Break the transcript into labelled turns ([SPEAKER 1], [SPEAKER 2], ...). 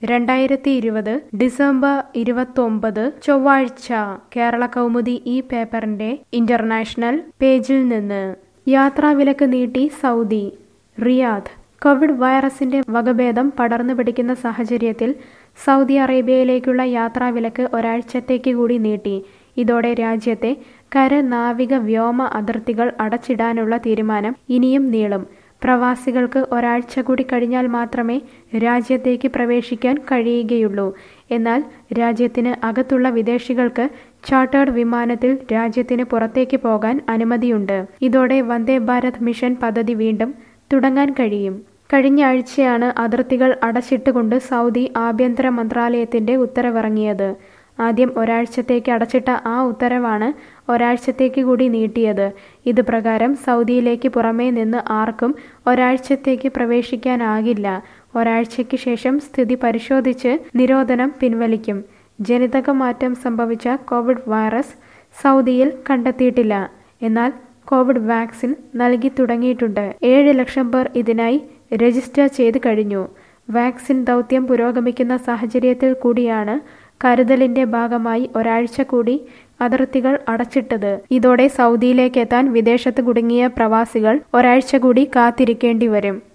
[SPEAKER 1] രണ്ടായിരത്തി ഇരുപത് ഡിസംബർ ഇരുപത്തൊമ്പത് ചൊവ്വാഴ്ച കേരള കൗമുദി ഈ പേപ്പറിന്റെ ഇന്റർനാഷണൽ പേജിൽ നിന്ന് യാത്രാവിലക്ക് നീട്ടി സൗദി റിയാദ് കോവിഡ് വൈറസിന്റെ വകഭേദം പടർന്നു പിടിക്കുന്ന സാഹചര്യത്തിൽ സൗദി അറേബ്യയിലേക്കുള്ള യാത്രാവിലക്ക് ഒരാഴ്ചത്തേക്ക് കൂടി നീട്ടി ഇതോടെ രാജ്യത്തെ കര നാവിക വ്യോമ അതിർത്തികൾ അടച്ചിടാനുള്ള തീരുമാനം ഇനിയും നീളും പ്രവാസികൾക്ക് ഒരാഴ്ച കൂടി കഴിഞ്ഞാൽ മാത്രമേ രാജ്യത്തേക്ക് പ്രവേശിക്കാൻ കഴിയുകയുള്ളൂ എന്നാൽ രാജ്യത്തിന് അകത്തുള്ള വിദേശികൾക്ക് ചാർട്ടേഡ് വിമാനത്തിൽ രാജ്യത്തിന് പുറത്തേക്ക് പോകാൻ അനുമതിയുണ്ട് ഇതോടെ വന്ദേ ഭാരത് മിഷൻ പദ്ധതി വീണ്ടും തുടങ്ങാൻ കഴിയും കഴിഞ്ഞ ആഴ്ചയാണ് അതിർത്തികൾ അടച്ചിട്ടുകൊണ്ട് സൗദി ആഭ്യന്തര മന്ത്രാലയത്തിന്റെ ഉത്തരവിറങ്ങിയത് ആദ്യം ഒരാഴ്ചത്തേക്ക് അടച്ചിട്ട ആ ഉത്തരവാണ് ഒരാഴ്ചത്തേക്ക് കൂടി നീട്ടിയത് ഇത് പ്രകാരം സൗദിയിലേക്ക് പുറമേ നിന്ന് ആർക്കും ഒരാഴ്ചത്തേക്ക് പ്രവേശിക്കാനാകില്ല ഒരാഴ്ചയ്ക്ക് ശേഷം സ്ഥിതി പരിശോധിച്ച് നിരോധനം പിൻവലിക്കും ജനിതക മാറ്റം സംഭവിച്ച കോവിഡ് വൈറസ് സൗദിയിൽ കണ്ടെത്തിയിട്ടില്ല എന്നാൽ കോവിഡ് വാക്സിൻ നൽകി തുടങ്ങിയിട്ടുണ്ട് ഏഴ് ലക്ഷം പേർ ഇതിനായി രജിസ്റ്റർ ചെയ്ത് കഴിഞ്ഞു വാക്സിൻ ദൗത്യം പുരോഗമിക്കുന്ന സാഹചര്യത്തിൽ കൂടിയാണ് കരുതലിന്റെ ഭാഗമായി ഒരാഴ്ച കൂടി അതിർത്തികൾ അടച്ചിട്ടത് ഇതോടെ സൗദിയിലേക്ക് എത്താൻ വിദേശത്ത് കുടുങ്ങിയ പ്രവാസികൾ ഒരാഴ്ച കൂടി കാത്തിരിക്കേണ്ടി വരും